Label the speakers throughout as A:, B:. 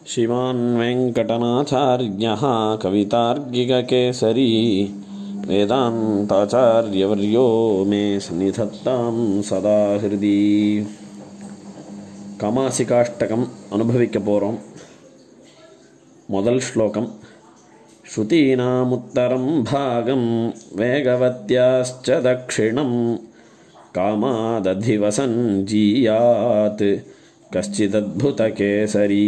A: श्रीमान् वेङ्कटनाथार्यः कवितार्किककेसरी वेदान्ताचार्यवर्यो मे सन्निधत्तां सदा हृदि காமாசிகாஷ்டகம் அனுபவிக்க போகிறோம் முதல் ஸ்லோகம் ஸ்ருதீனாமுத்தரம் பாகம் வேகவத்யாश्च தக்ஷிணம் காமாததிவசன் ஜீயாத் கஷ்டிதத்புத கேசரி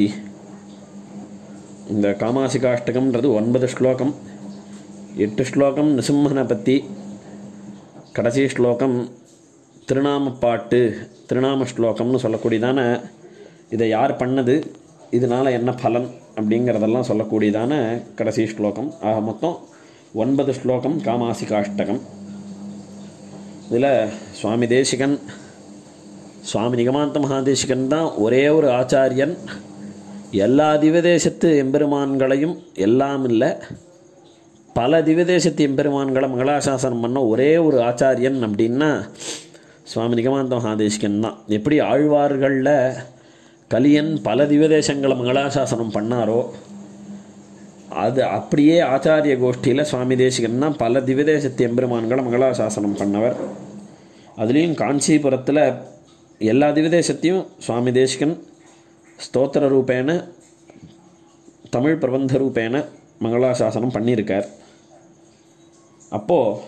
A: இந்த காமாசிகாஷ்டகம்ன்றது ஒன்பது ஸ்லோகம் எட்டு ஸ்லோகம் நிசிம்மனை பற்றி கடைசி ஸ்லோகம் திருநாம பாட்டு திருநாம ஸ்லோகம்னு சொல்லக்கூடியதான இதை யார் பண்ணது இதனால் என்ன பலன் அப்படிங்கிறதெல்லாம் சொல்லக்கூடியதான கடைசி ஸ்லோகம் ஆக மொத்தம் ஒன்பது ஸ்லோகம் காமாசிகாஷ்டகம் இதில் சுவாமி தேசிகன் சுவாமி நிகமாந்த மகாதேசிகன் தான் ஒரே ஒரு ஆச்சாரியன் எல்லா திவதேசத்து எம்பெருமான்களையும் எல்லாம் இல்லை பல திவதேசத்து எம்பெருமான்களை மங்களாசாசனம் பண்ண ஒரே ஒரு ஆச்சாரியன் அப்படின்னா சுவாமி நிகமாந்த மகாதேசிகன் தான் எப்படி ஆழ்வார்களில் கலியன் பல திவதேசங்களை மங்களாசாசனம் பண்ணாரோ அது அப்படியே ஆச்சாரிய கோஷ்டியில் சுவாமி தேசிகன் தான் பல திவதேசத்து எம்பெருமான்களை மங்களாசாசனம் பண்ணவர் அதுலேயும் காஞ்சிபுரத்தில் எல்லா திவதேசத்தையும் சுவாமி தேசிகன் ஸ்தோத்திர ரூபேன தமிழ் பிரபந்த ரூபேன மங்களாசாசனம் பண்ணியிருக்கார் அப்போது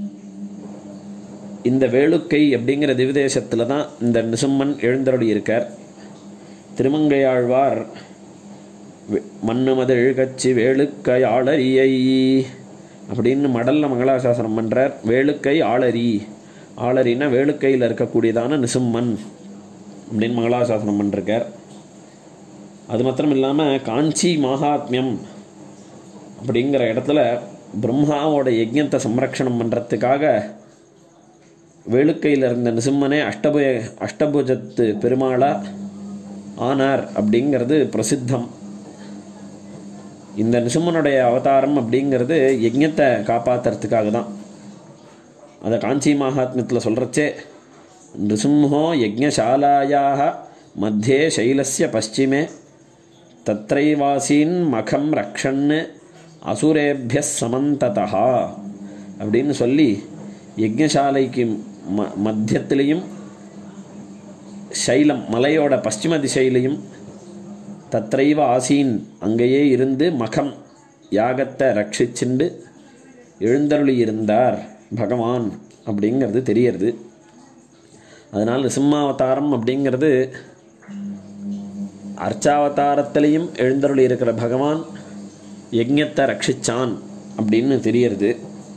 A: இந்த வேளுக்கை அப்படிங்கிற திவதேசத்தில் தான் இந்த நிசும்மன் எழுந்தருளி இருக்கார் திருமங்கையாழ்வார் மண்ணு மதில் கச்சி வேளுக்கை ஆளரியை அப்படின்னு மடல்ல மங்களாசாசனம் பண்ணுறார் வேளுக்கை ஆளரி ஆளரின்னா வேளுக்கையில் இருக்கக்கூடியதான நிசும்மன் அப்படின்னு மங்களாசாசனம் பண்ணிருக்கார் அது மாத்திரம் இல்லாமல் காஞ்சி மகாத்மியம் அப்படிங்கிற இடத்துல பிரம்மாவோட யஜ்யத்தை சம்ரக்ஷணம் பண்ணுறதுக்காக வேளுக்கையில் இருந்த நிசிம்மனே அஷ்டபு அஷ்டபுஜத்து பெருமாளா ஆனார் அப்படிங்கிறது பிரசித்தம் இந்த நிசிம்மனுடைய அவதாரம் அப்படிங்கிறது யஜ்யத்தை காப்பாற்றுறதுக்காக தான் அதை காஞ்சி மகாத்மியத்தில் சொல்கிறச்சே நிருசிம்ஹோ யஜ்ஞசாலாயாக மத்தியே சைலஸ்ய பশ্চিமே தத்ரைவாசீன் மகம் ரக்ஷன்னு அசுரேபிய சமந்ததா அப்படின்னு சொல்லி யஜ்ஞசாலைக்கு ம மத்தியத்திலையும் சைலம் மலையோட பশ্চিம திசையிலையும் தத்ரைவ ஆசீன் அங்கேயே இருந்து மகம் யாகத்தை ரட்சிச்சுண்டு எழுந்தருளி இருந்தார் பகவான் அப்படிங்கிறது தெரியறது அதனால் சிம்மாவதாரம் அப்படிங்கிறது அர்ச்சாவதாரத்திலையும் எழுந்தருளி இருக்கிற பகவான் யஜ்ஞத்தை ரட்சிச்சான் அப்படின்னு தெரியறது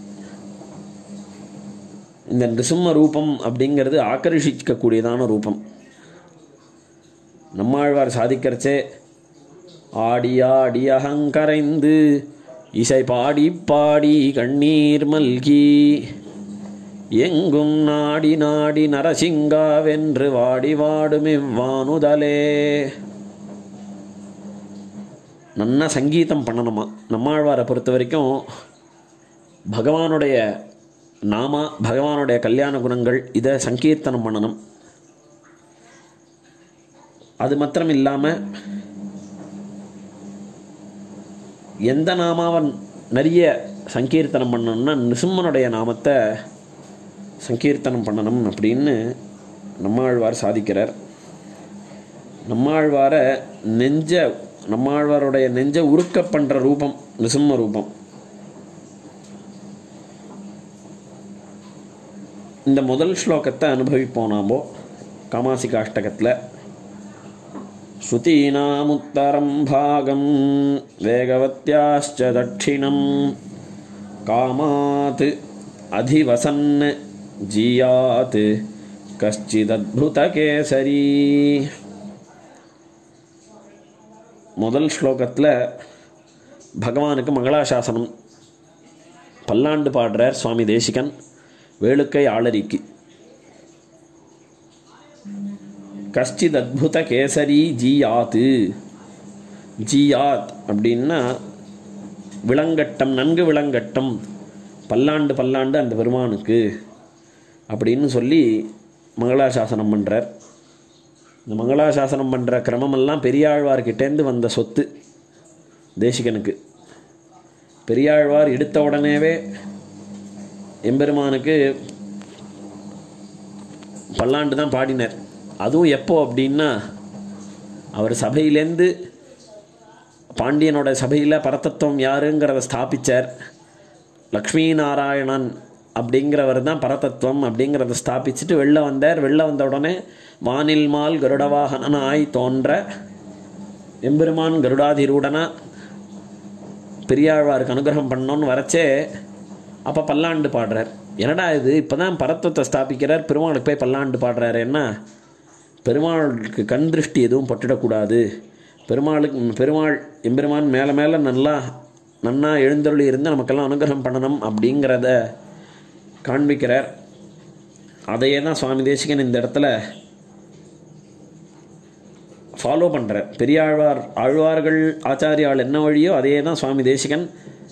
A: இந்த நிருசிம்ம ரூபம் அப்படிங்கிறது ஆக்கர்ஷிக்கக்கூடியதான ரூபம் நம்மாழ்வார் சாதிக்கிறச்சே ஆடியாடி அகங்கரைந்து இசை பாடி பாடி கண்ணீர் மல்கி எங்கும் நாடி நாடி நரசிங்காவென்று வாடி வாடும் இவ்வானுதலே நன்னா சங்கீதம் பண்ணணுமா நம்மாழ்வாரை பொறுத்த வரைக்கும் பகவானுடைய நாம பகவானுடைய கல்யாண குணங்கள் இதை சங்கீர்த்தனம் பண்ணணும் அது மாத்திரம் இல்லாமல் எந்த நாமாவன் நிறைய சங்கீர்த்தனம் பண்ணணும்னா நிசும்மனுடைய நாமத்தை சங்கீர்த்தனம் பண்ணணும் அப்படின்னு நம்மாழ்வார் சாதிக்கிறார் நம்மாழ்வாரை நெஞ்ச நம்மாழ்வாருடைய நெஞ்ச உருக்க பண்ணுற ரூபம் நிசும்ம ரூபம் இந்த முதல் ஸ்லோகத்தை அனுபவிப்போம் நாமோ காமாசிகாஷ்டகத்தில் ஸ்ருதீனாமுத்தரம் பாகம் வேகவத்யாश्च தட்சிணம் காமாத் அதிவசன் ஜீயாத் கஷ்டிதத்புதகேசரி முதல் ஸ்லோகத்தில் பகவானுக்கு மங்களாசாசனம் பல்லாண்டு பாடுறார் சுவாமி தேசிகன் வேளுக்கை ஆளரிக்கு கஷ்டித் அத்புத கேசரி ஜீயாத்து ஜீயாத் அப்படின்னா விளங்கட்டம் நன்கு விளங்கட்டம் பல்லாண்டு பல்லாண்டு அந்த பெருமானுக்கு அப்படின்னு சொல்லி மங்களாசாசனம் பண்ணுறார் இந்த மங்களாசாசனம் பண்ணுற கிரமமெல்லாம் பெரியாழ்வார்கிட்டேருந்து வந்த சொத்து தேசிகனுக்கு பெரியாழ்வார் எடுத்த உடனேவே எம்பெருமானுக்கு பல்லாண்டு தான் பாடினார் அதுவும் எப்போ அப்படின்னா அவர் சபையிலேருந்து பாண்டியனோட சபையில் பரதத்துவம் யாருங்கிறத ஸ்தாபிச்சார் லக்ஷ்மி நாராயணன் அப்படிங்கிறவர் தான் பரதத்துவம் அப்படிங்கிறத ஸ்தாபிச்சுட்டு வெளில வந்தார் வெளில வந்த உடனே வானில் மால் கருடவாகனாய் தோன்ற எம்பெருமான் கருடாதிரூடனா பெரியாழ்வாருக்கு அனுகிரகம் பண்ணோன்னு வரச்சே அப்போ பல்லாண்டு பாடுறார் என்னடா இது இப்போ தான் பரத்துவத்தை ஸ்தாபிக்கிறார் பெருமாளுக்கு போய் பல்லாண்டு பாடுறாரு என்ன பெருமாளுக்கு கண் திருஷ்டி எதுவும் பட்டுடக்கூடாது பெருமாளுக்கு பெருமாள் எம்பெருமான் மேலே மேலே நல்லா நன்னா எழுந்தருளி இருந்து நமக்கெல்லாம் அனுகிரகம் பண்ணணும் அப்படிங்கிறத காண்பிக்கிறார் அதையே தான் சுவாமி தேசிகன் இந்த இடத்துல ஃபாலோ பண்ணுறார் பெரியாழ்வார் ஆழ்வார்கள் ஆச்சாரியால் என்ன வழியோ அதையே தான் சுவாமி தேசிகன்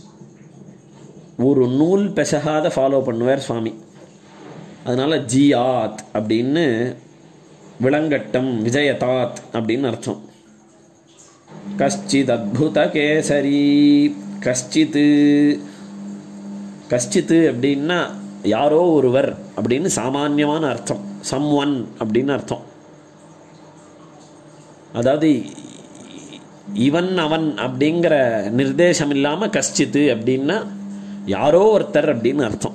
A: ஒரு நூல் பெசகாத ஃபாலோ பண்ணுவார் சுவாமி அதனால் ஜியாத் அப்படின்னு விளங்கட்டம் விஜயதாத் அப்படின்னு அர்த்தம் கஷ்டித் அத்புத கேசரி கஷ்டித்து கஷ்டித்து அப்படின்னா யாரோ ஒருவர் அப்படின்னு சாமானியமான அர்த்தம் சம் ஒன் அப்படின்னு அர்த்தம் அதாவது இவன் அவன் அப்படிங்கிற நிர்தேசம் இல்லாமல் கஷ்டித்து அப்படின்னா யாரோ ஒருத்தர் அப்படின்னு அர்த்தம்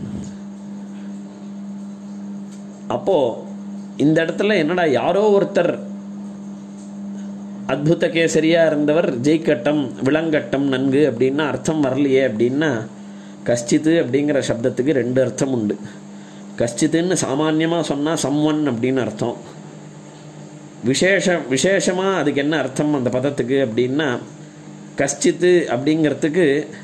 A: அப்போ இந்த இடத்துல என்னடா யாரோ ஒருத்தர் அத்புத கேசரியா இருந்தவர் ஜெய்கட்டம் விளங்கட்டம் நன்கு அப்படின்னா அர்த்தம் வரலையே அப்படின்னா கஷ்டித்து அப்படிங்கிற சப்தத்துக்கு ரெண்டு அர்த்தம் உண்டு கஷ்டித்துன்னு சாமான்யமாக சொன்னால் சம்வன் அப்படின்னு அர்த்தம் விசேஷ விசேஷமாக அதுக்கு என்ன அர்த்தம் அந்த பதத்துக்கு அப்படின்னா கஷ்டித்து அப்படிங்கிறதுக்கு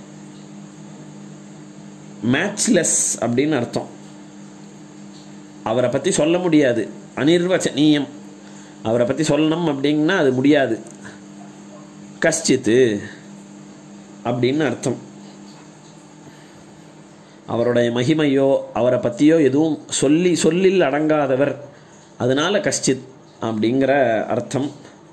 A: மேட்ச்லெஸ் அப்படின்னு அர்த்தம் அவரை பற்றி சொல்ல முடியாது அனிர்வச்சனீயம் அவரை பற்றி சொல்லணும் அப்படின்னா அது முடியாது கஷ்டித்து அப்படின்னு அர்த்தம் அவருடைய மகிமையோ அவரை பற்றியோ எதுவும் சொல்லி சொல்லில் அடங்காதவர் அதனால கஷ்டித் அப்படிங்கிற அர்த்தம்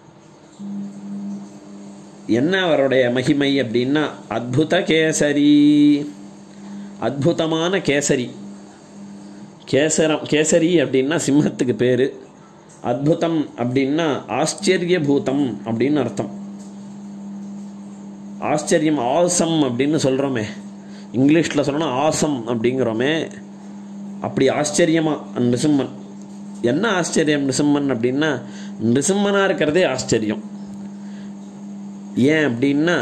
A: என்ன அவருடைய மகிமை அப்படின்னா அத்புத கேசரி அத்புதமான கேசரி கேசரம் கேசரி அப்படின்னா சிம்மத்துக்கு பேர் அத்புதம் அப்படின்னா ஆச்சரியபூதம் அப்படின்னு அர்த்தம் ஆச்சரியம் ஆசம் அப்படின்னு சொல்கிறோமே இங்கிலீஷில் சொல்லணும் ஆசம் அப்படிங்கிறோமே அப்படி ஆச்சரியமாக நிருசிம்மன் என்ன ஆச்சரியம் நிருசிம்மன் அப்படின்னா நிருசிம்மனாக இருக்கிறதே ஆச்சரியம் ஏன் அப்படின்னா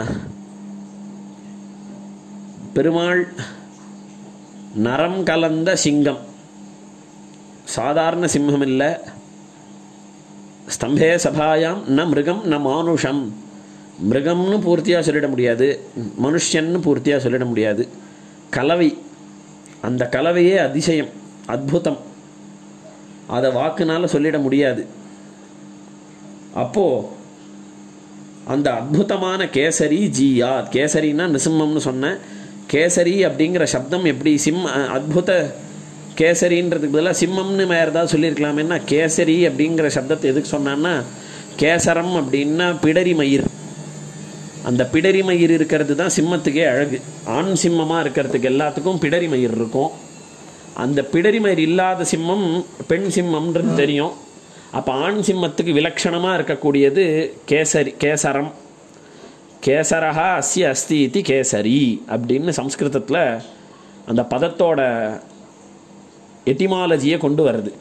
A: பெருமாள் நரம் கலந்த சிங்கம் சாதாரண சிம்மம் இல்லை ஸ்தம்பே சபாயாம் ந மிருகம் ந மானுஷம் மிருகம்னு பூர்த்தியாக சொல்லிட முடியாது மனுஷன்னு பூர்த்தியாக சொல்லிட முடியாது கலவை அந்த கலவையே அதிசயம் அத்புதம் அதை வாக்குனால சொல்லிட முடியாது அப்போது அந்த அற்புதமான கேசரி ஜியா கேசரின்னா நிசிம்மம்னு சொன்னேன் கேசரி அப்படிங்கிற சப்தம் எப்படி சிம் அத்புத கேசரின்றதுக்கு பதிலாக சிம்மம்னு வேறு ஏதாவது சொல்லியிருக்கலாமேன்னா கேசரி அப்படிங்கிற சப்தத்தை எதுக்கு சொன்னான்னா கேசரம் அப்படின்னா பிடரி மயிர் அந்த பிடரி மயிர் இருக்கிறது தான் சிம்மத்துக்கே அழகு ஆண் சிம்மமாக இருக்கிறதுக்கு எல்லாத்துக்கும் பிடரி மயிர் இருக்கும் அந்த பிடரி மயிர் இல்லாத சிம்மம் பெண் சிம்மம்ன்றது தெரியும் அப்போ ஆண் சிம்மத்துக்கு விலட்சணமாக இருக்கக்கூடியது கேசரி கேசரம் கேசரஹா அஸ்ய அஸ்தி இது கேசரி அப்படின்னு சம்ஸ்கிருதத்தில் அந்த பதத்தோட எட்டிமாலஜியை கொண்டு வருது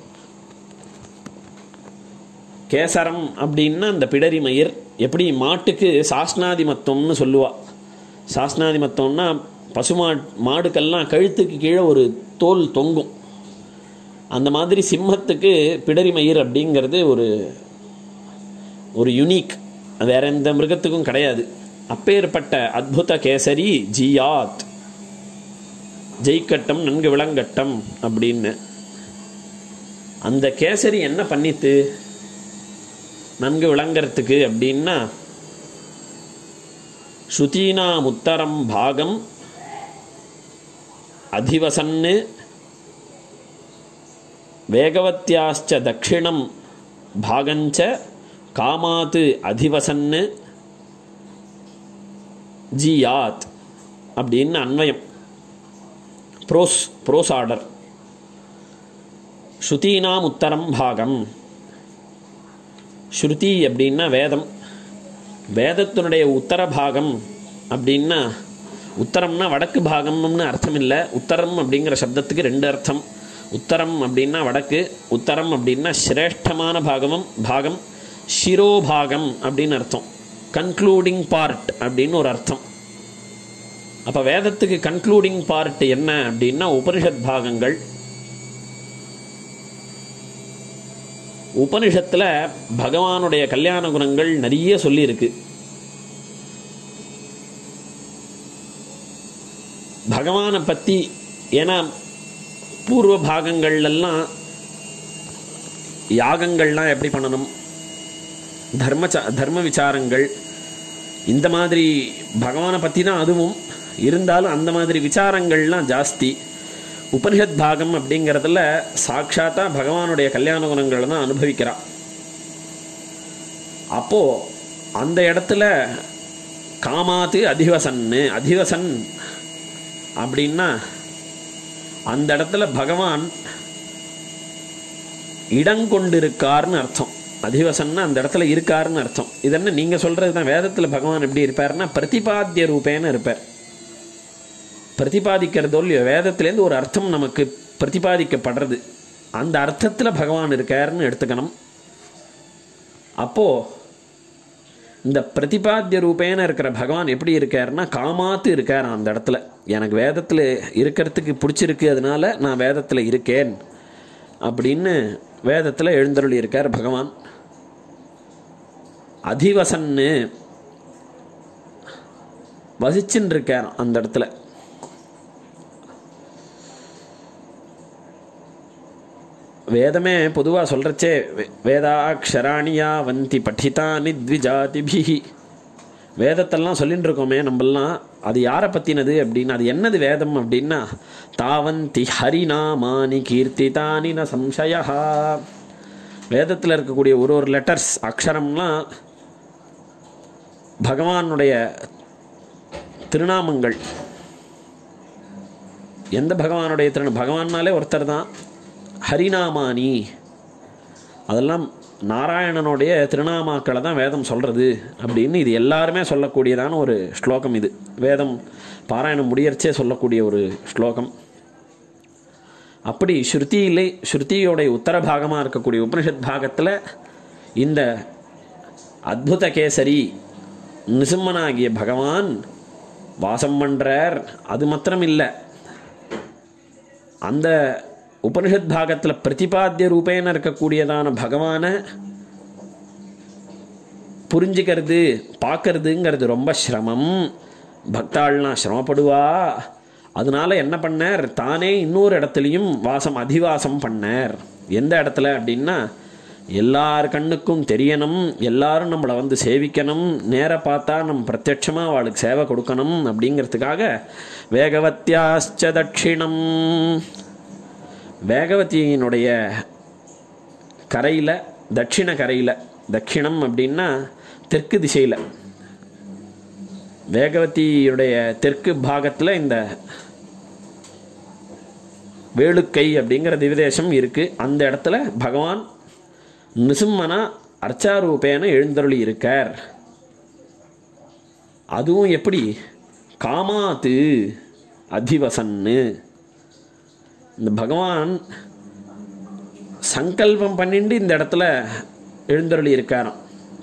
A: கேசரம் அப்படின்னா அந்த பிடரி மயிர் எப்படி மாட்டுக்கு சாஸ்னாதிமத்தம்னு சொல்லுவா சாஸ்னாதிமத்தம்னா பசுமா மாடுக்கெல்லாம் கழுத்துக்கு கீழே ஒரு தோல் தொங்கும் அந்த மாதிரி சிம்மத்துக்கு பிடரி மயிர் அப்படிங்கிறது ஒரு ஒரு யுனிக் வேற எந்த மிருகத்துக்கும் கிடையாது அப்பேற்பட்ட அத்புத கேசரி ஜியாத் ஜெய்கட்டம் நன்கு விளங்கட்டம் அப்படின்னு அந்த கேசரி என்ன பண்ணித்து நன்கு விளங்கறதுக்கு அப்படின்னா ஸ்ருதீனாம் உத்தரம் பாகம் அதிவசன்னு வேகவத்தியாச்ச தட்சிணம் பாகஞ்ச காமாத்து அதிவசன்னு ஜியாத் அப்படின்னு அன்வயம் ப்ரோஸ் ப்ரோஸ் ஆர்டர் ஸ்ருதீனாம் உத்தரம் பாகம் ஸ்ருதி அப்படின்னா வேதம் வேதத்தினுடைய உத்தர பாகம் அப்படின்னா உத்தரம்னா வடக்கு பாகம்னு அர்த்தம் இல்லை உத்தரம் அப்படிங்கிற சப்தத்துக்கு ரெண்டு அர்த்தம் உத்தரம் அப்படின்னா வடக்கு உத்தரம் அப்படின்னா சிரேஷ்டமான பாகமும் பாகம் சிரோபாகம் அப்படின்னு அர்த்தம் கன்க்ளூடிங் பார்ட் அப்படின்னு ஒரு அர்த்தம் அப்போ வேதத்துக்கு கன்க்ளூடிங் பார்ட் என்ன அப்படின்னா உபனிஷத் பாகங்கள் உபனிஷத்தில் பகவானுடைய கல்யாண குணங்கள் நிறைய சொல்லியிருக்கு பகவானை பற்றி ஏன்னா பூர்வ பாகங்கள்லாம் யாகங்கள்லாம் எப்படி பண்ணணும் தர்ம தர்ம விசாரங்கள் இந்த மாதிரி பகவானை பற்றி தான் அதுவும் இருந்தாலும் அந்த மாதிரி விசாரங்கள்லாம் ஜாஸ்தி உபனிஷத் பாகம் அப்படிங்கிறதுல சாட்சாத்தா பகவானுடைய கல்யாண குணங்களை தான் அனுபவிக்கிறான் அப்போ அந்த இடத்துல காமாத்து அதிவசன்னு அதிவசன் அப்படின்னா அந்த இடத்துல பகவான் இடங்கொண்டிருக்கார்னு அர்த்தம் அதிவசன்னா அந்த இடத்துல இருக்காருன்னு அர்த்தம் இதென்ன நீங்க சொல்றது தான் வேதத்தில் பகவான் எப்படி இருப்பார்னா பிரதிபாத்திய ரூபேன்னு இருப்பார் பிரதிபாதிக்கிறதோ இல்லையோ வேதத்திலேருந்து ஒரு அர்த்தம் நமக்கு பிரதிபாதிக்கப்படுறது அந்த அர்த்தத்தில் பகவான் இருக்காருன்னு எடுத்துக்கணும் அப்போ இந்த பிரதிபாத்திய ரூபேன இருக்கிற பகவான் எப்படி இருக்காருன்னா காமாத்து இருக்கார் அந்த இடத்துல எனக்கு வேதத்தில் இருக்கிறதுக்கு பிடிச்சிருக்கு அதனால நான் வேதத்தில் இருக்கேன் அப்படின்னு வேதத்தில் எழுந்தருளி இருக்கார் பகவான் அதிவசன்னு வசிச்சுன்னு இருக்கார் அந்த இடத்துல வேதமே பொதுவாக சொல்கிறச்சே வேதாக்ஷராணியா வந்தி படித்தானி த்விஜாதிபிஹி வேதத்தெல்லாம் சொல்லிட்டு இருக்கோமே நம்மெல்லாம் அது யாரை பற்றினது அப்படின்னு அது என்னது வேதம் அப்படின்னா தாவந்தி ஹரிநாமானி கீர்த்திதானி ந சம்சயா வேதத்தில் இருக்கக்கூடிய ஒரு ஒரு லெட்டர்ஸ் அக்ஷரம்லாம் பகவானுடைய திருநாமங்கள் எந்த பகவானுடைய திரு பகவான்னாலே ஒருத்தர் தான் ஹரிநாமானி அதெல்லாம் நாராயணனுடைய திருநாமாக்களை தான் வேதம் சொல்கிறது அப்படின்னு இது எல்லாருமே சொல்லக்கூடியதான ஒரு ஸ்லோகம் இது வேதம் பாராயணம் முடியறச்சே சொல்லக்கூடிய ஒரு ஸ்லோகம் அப்படி ஸ்ருதியிலே ஸ்ருதியோடைய உத்தர பாகமாக இருக்கக்கூடிய உபனிஷத் பாகத்தில் இந்த அத்புத கேசரி நிசிம்மனாகிய பகவான் வாசம் பண்ணுறார் அது மாத்திரம் இல்லை அந்த உபனிஷத் பாகத்தில் பிரதிபாத்திய ரூபேன இருக்கக்கூடியதான பகவானை புரிஞ்சுக்கிறது பார்க்கறதுங்கிறது ரொம்ப சிரமம் பக்தாள்னா சிரமப்படுவா அதனால என்ன பண்ணார் தானே இன்னொரு இடத்துலையும் வாசம் அதிவாசம் பண்ணார் எந்த இடத்துல அப்படின்னா எல்லார் கண்ணுக்கும் தெரியணும் எல்லாரும் நம்மளை வந்து சேவிக்கணும் நேர பார்த்தா நம்ம பிரத்யட்சமாக அவளுக்கு சேவை கொடுக்கணும் அப்படிங்கிறதுக்காக வேகவத்தியாச்ச தட்சிணம் வேகவதியினுடைய கரையில் தட்சிண கரையில் தட்சிணம் அப்படின்னா தெற்கு திசையில் வேகவதியுடைய தெற்கு பாகத்தில் இந்த வேளுக்கை அப்படிங்கிற திவிதேசம் இருக்குது அந்த இடத்துல பகவான் நிசும்மனா அர்ச்சாரூபேன எழுந்தருளி இருக்கார் அதுவும் எப்படி காமாத்து அதிவசன்னு இந்த பகவான் சங்கல்பம் பண்ணிட்டு இந்த இடத்துல எழுந்தருளி இருக்காராம்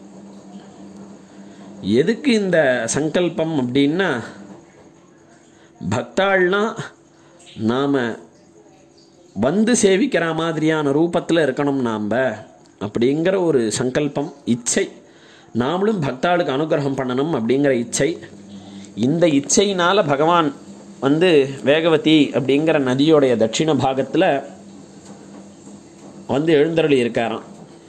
A: எதுக்கு இந்த சங்கல்பம் அப்படின்னா பக்தாள்னா நாம் வந்து சேவிக்கிற மாதிரியான ரூபத்தில் இருக்கணும் நாம் அப்படிங்கிற ஒரு சங்கல்பம் இச்சை நாமளும் பக்தாளுக்கு அனுகிரகம் பண்ணணும் அப்படிங்கிற இச்சை இந்த இச்சையினால் பகவான் வந்து வேகவதி அப்படிங்கிற நதியோடைய தட்சிண பாகத்தில் வந்து எழுந்தருளி இருக்காராம்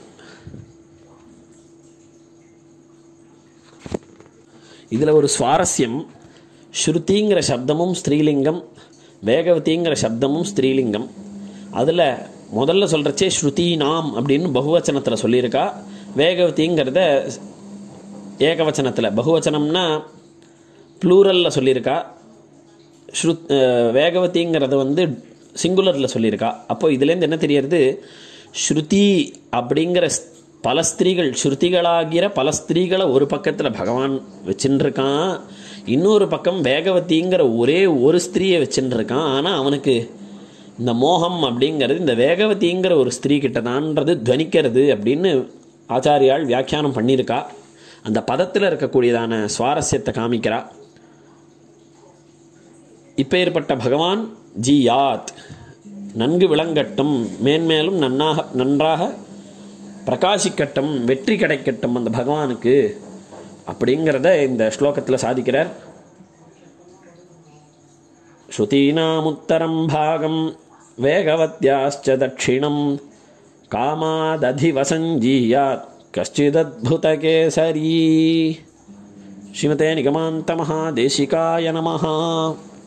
A: இதில் ஒரு சுவாரஸ்யம் ஸ்ருதிங்கிற சப்தமும் ஸ்திரீலிங்கம் வேகவதிங்கிற சப்தமும் ஸ்திரீலிங்கம் அதில் முதல்ல சொல்கிறச்சே ஸ்ருதி நாம் அப்படின்னு பகுவச்சனத்தில் சொல்லியிருக்கா வேகவதிங்கிறத ஏகவச்சனத்தில் பகுவச்சனம்னா ப்ளூரலில் சொல்லியிருக்கா ஸ்ருத் அஹ், வேகவதிங்கிறத வந்து சிங்குலரில் சொல்லியிருக்கா அப்போ இதுலேருந்து என்ன தெரியறது ஸ்ருதி அப்படிங்கிற ஸ்- பல ஸ்திரீகள் ஸ்ருதிகளாகிற பல ஸ்திரீகளை ஒரு பக்கத்தில் பகவான் வச்சுன்னு இருக்கான் இன்னொரு பக்கம் வேகவதிங்கிற ஒரே ஒரு ஸ்திரீயை வச்சுன்னு இருக்கான் ஆனால் அவனுக்கு இந்த மோகம் அப்படிங்கிறது இந்த வேகவதிங்கிற ஒரு ஸ்திரீ கிட்ட தான்ன்றது துவனிக்கிறது அப்படின்னு ஆச்சாரியால் வியாக்கியானம் பண்ணியிருக்கா அந்த பதத்தில் இருக்கக்கூடியதான சுவாரஸ்யத்தை காமிக்கிறா இப்பேற்பட்ட பகவான் ஜி யாத் நன்கு விளங்கட்டும் மேன்மேலும் நன்னாக நன்றாக பிரகாசிக்கட்டும் வெற்றி கிடைக்கட்டும் அந்த பகவானுக்கு அப்படிங்கிறத இந்த ஸ்லோகத்தில் சாதிக்கிறார் ஸ்ருதீனாமுத்தரம் பாகம் வேகவத்யாச்ச தட்சிணம் காமாததிவசஞ்சீயாத் கஷ்டிதத்புதகேசரி ஸ்ரீமதே நிகமாந்தமஹாதேசிகாய நமः